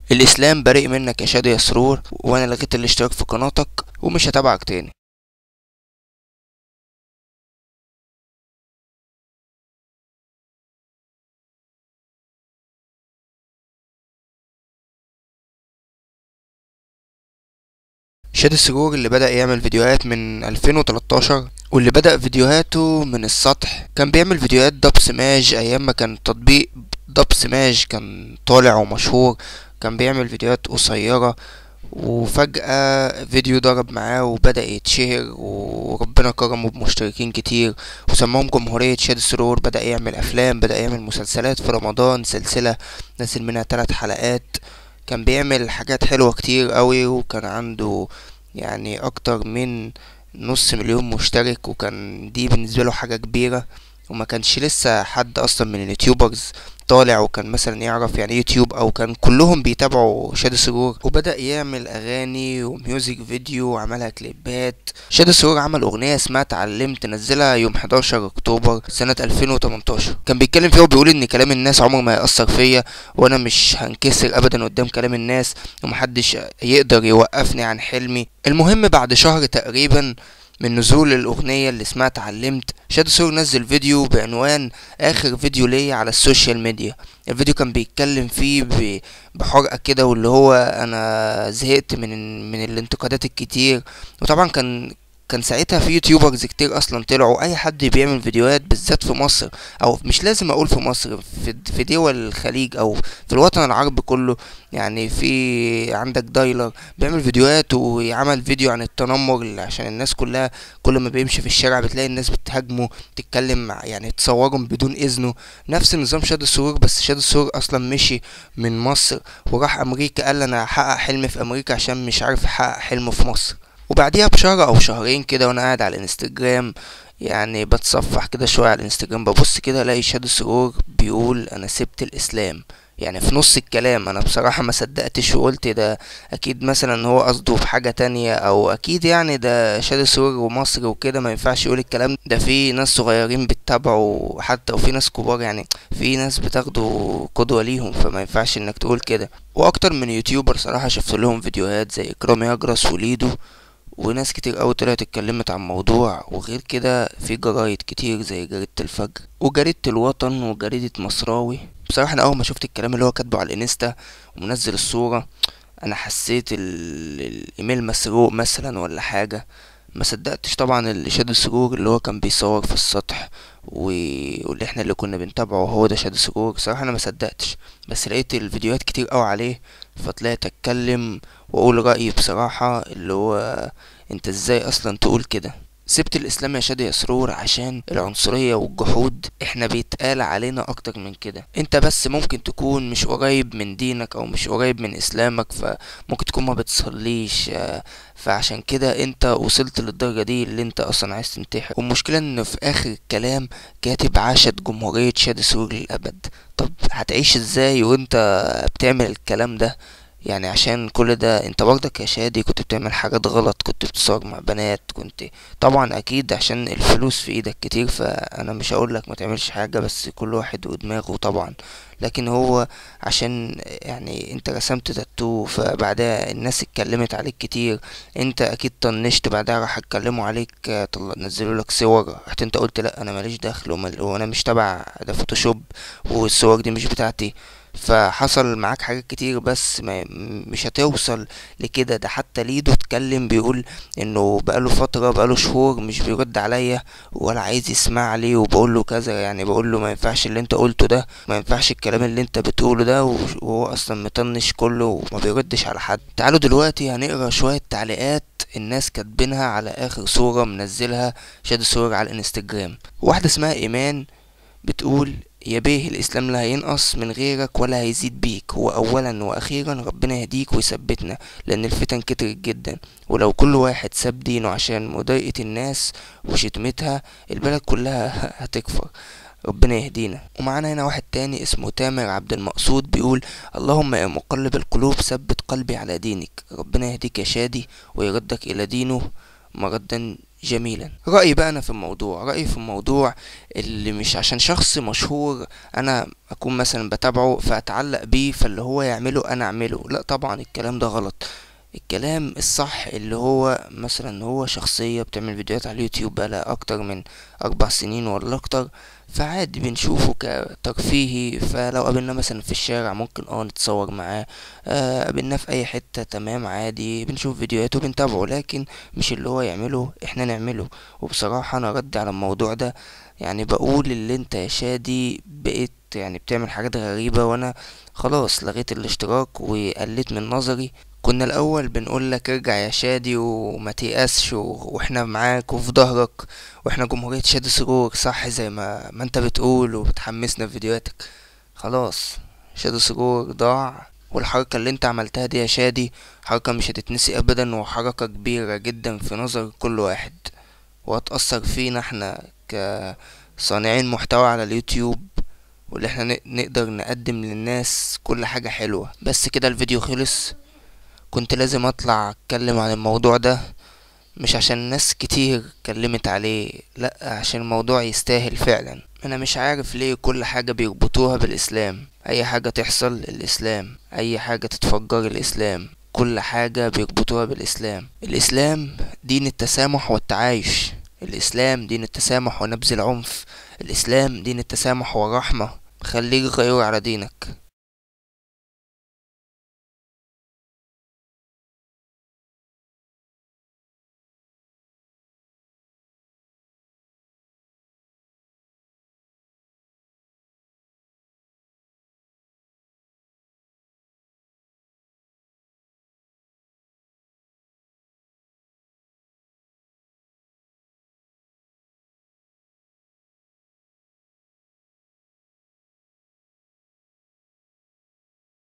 الاسلام بريء منك يا شادي يا سرور وانا لغيت الاشتراك في قناتك ومش هتابعك تاني شادي سرور اللي بدأ يعمل فيديوهات من 2013 واللي بدأ فيديوهاته من السطح كان بيعمل فيديوهات دب سماج ايام ما كان تطبيق دب سماج كان طالع ومشهور كان بيعمل فيديوهات قصيرة وفجأة فيديو ضرب معاه وبدأ يتشهر وربنا كرمه بمشتركين كتير وسماهم جمهورية شاد سرور بدأ يعمل أفلام بدأ يعمل مسلسلات في رمضان سلسلة نزل منها ثلاث حلقات كان بيعمل حاجات حلوة كتير قوي وكان عنده يعني أكتر من نص مليون مشترك وكان دي بالنسبة له حاجة كبيرة وما كانش لسه حد أصلا من اليوتيوبرز طالع وكان مثلا يعرف يعني يوتيوب او كان كلهم بيتابعوا شادي سرور وبدأ يعمل اغاني وميوزك فيديو وعملها كليبات شادي سرور عمل اغنية اسمها اتعلمت نزلها يوم 11 اكتوبر سنة 2018 كان بيتكلم فيها وبيقول ان كلام الناس عمره ما هيأثر فيا وانا مش هنكسر ابدا قدام كلام الناس ومحدش يقدر يوقفني عن حلمي المهم بعد شهر تقريبا من نزول الأغنية اللي اسمها اتعلمت شادو سور نزل فيديو بعنوان آخر فيديو ليا على السوشيال ميديا الفيديو كان بيتكلم فيه بحرقة كده واللي هو أنا زهقت من من الانتقادات الكتير وطبعا كان كان ساعتها في يوتيوبرز كتير اصلا طلعوا اي حد بيعمل فيديوهات بالذات في مصر او مش لازم اقول في مصر في, في دول الخليج او في الوطن العربي كله يعني في عندك دايلر بيعمل فيديوهات ويعمل فيديو عن التنمر عشان الناس كلها كل ما بيمشي في الشارع بتلاقي الناس بتهاجمه تتكلم مع يعني تصورهم بدون اذنه نفس نظام شاد السرور بس شاد السرور اصلا مشي من مصر وراح امريكا قال انا هحقق حلمي في امريكا عشان مش عارف يحقق حلمه في مصر وبعديها بشهر او شهرين كده وانا قاعد على الانستجرام يعني بتصفح كده شوية على الانستجرام ببص كده الاقي شادو سرور بيقول انا سبت الاسلام يعني في نص الكلام انا بصراحة ما صدقتش وقلت ده اكيد مثلا هو قصده بحاجة تانية او اكيد يعني ده شادو سرور ومصر وكده ما ينفعش يقول الكلام ده في ناس صغيرين بتتابعوا حتى وفي ناس كبار يعني في ناس بتاخدوا قدوة ليهم فما ينفعش انك تقول كده واكتر من يوتيوبر صراحة شفت لهم فيديوهات زي اكرام يجرس وليدو وناس كتير أوي طلعت اتكلمت عن موضوع وغير كده في جرايد كتير زي جريدة الفجر وجريدة الوطن وجريدة مصراوي بصراحة أنا أول ما شفت الكلام اللي هو كاتبه على الانستا ومنزل الصورة أنا حسيت الإيميل مسروق مثلا ولا حاجة ما صدقتش طبعا اللي شاد سرور اللي هو كان بيصور في السطح و... واللي احنا اللي كنا بنتابعه هو ده شاد سرور صراحة انا ما صدقتش بس لقيت الفيديوهات كتير قوي عليه فطلعت اتكلم واقول رأيي بصراحة اللي هو انت ازاي اصلا تقول كده سبت الاسلام يا شادي يا سرور عشان العنصرية والجحود احنا بيتقال علينا اكتر من كده انت بس ممكن تكون مش قريب من دينك او مش قريب من اسلامك فممكن تكون ما بتصليش فعشان كده انت وصلت للدرجة دي اللي انت اصلا عايز تنتحر والمشكلة ان في اخر الكلام كاتب عاشت جمهورية شادي سرور للابد طب هتعيش ازاي وانت بتعمل الكلام ده يعني عشان كل ده انت برضك يا شادي كنت بتعمل حاجات غلط كنت بتصور مع بنات كنت طبعا اكيد عشان الفلوس في ايدك كتير فانا مش هقولك ما تعملش حاجة بس كل واحد ودماغه طبعا لكن هو عشان يعني انت رسمت تاتو فبعدها الناس اتكلمت عليك كتير انت اكيد طنشت بعدها راح اتكلموا عليك نزلوا لك صور رحت انت قلت لا انا ماليش دخل وانا مش تبع ده فوتوشوب والصور دي مش بتاعتي فحصل معاك حاجات كتير بس ما مش هتوصل لكده ده حتى ليدو اتكلم بيقول انه بقاله فترة بقاله شهور مش بيرد عليا ولا عايز يسمع لي وبقول له كذا يعني بقول له ما ينفعش اللي انت قلته ده ما ينفعش الكلام اللي انت بتقوله ده وهو اصلا مطنش كله وما بيردش على حد تعالوا دلوقتي هنقرا شوية تعليقات الناس كاتبينها على اخر صورة منزلها شاد صور على الانستجرام واحدة اسمها ايمان بتقول يا بيه الإسلام لا هينقص من غيرك ولا هيزيد بيك هو أولا وأخيرا ربنا يهديك ويثبتنا لأن الفتن كترت جدا ولو كل واحد ساب دينه عشان مضايقة الناس وشتمتها البلد كلها هتكفر ربنا يهدينا ومعانا هنا واحد تاني اسمه تامر عبد المقصود بيقول اللهم يا مقلب القلوب ثبت قلبي على دينك ربنا يهديك يا شادي ويردك إلى دينه مردا جميلا رأيي بقى أنا في الموضوع رأيي في الموضوع اللي مش عشان شخص مشهور أنا أكون مثلا بتابعه فأتعلق بيه فاللي هو يعمله أنا أعمله لا طبعا الكلام ده غلط الكلام الصح اللي هو مثلا هو شخصية بتعمل فيديوهات على اليوتيوب بقالها أكتر من أربع سنين ولا أكتر فعادي بنشوفه كترفيهي فلو قابلنا مثلا في الشارع ممكن اه نتصور معاه آه قابلناه في أي حتة تمام عادي بنشوف فيديوهاته بنتابعه لكن مش اللي هو يعمله احنا نعمله وبصراحة أنا رد على الموضوع ده يعني بقول اللي انت يا شادي بقيت يعني بتعمل حاجات غريبة وانا خلاص لغيت الاشتراك وقلت من نظري كنا الاول بنقول لك ارجع يا شادي وما تيأسش و- واحنا معاك وفي ظهرك واحنا جمهورية شادي سرور صح زي ما ما انت بتقول وبتحمسنا في فيديوهاتك خلاص شادي سرور ضاع والحركة اللي انت عملتها دي يا شادي حركة مش هتتنسي ابدا وحركة كبيرة جدا في نظر كل واحد وهتأثر فينا احنا كصانعين محتوى على اليوتيوب واللي احنا ن- نقدر نقدم للناس كل حاجة حلوة بس كده الفيديو خلص كنت لازم اطلع اتكلم عن الموضوع ده مش عشان ناس كتير اتكلمت عليه لا عشان الموضوع يستاهل فعلا انا مش عارف ليه كل حاجة بيربطوها بالاسلام اي حاجة تحصل الاسلام اي حاجة تتفجر الاسلام كل حاجة بيربطوها بالاسلام الاسلام دين التسامح والتعايش الاسلام دين التسامح ونبذ العنف الاسلام دين التسامح والرحمة خليك غيور على دينك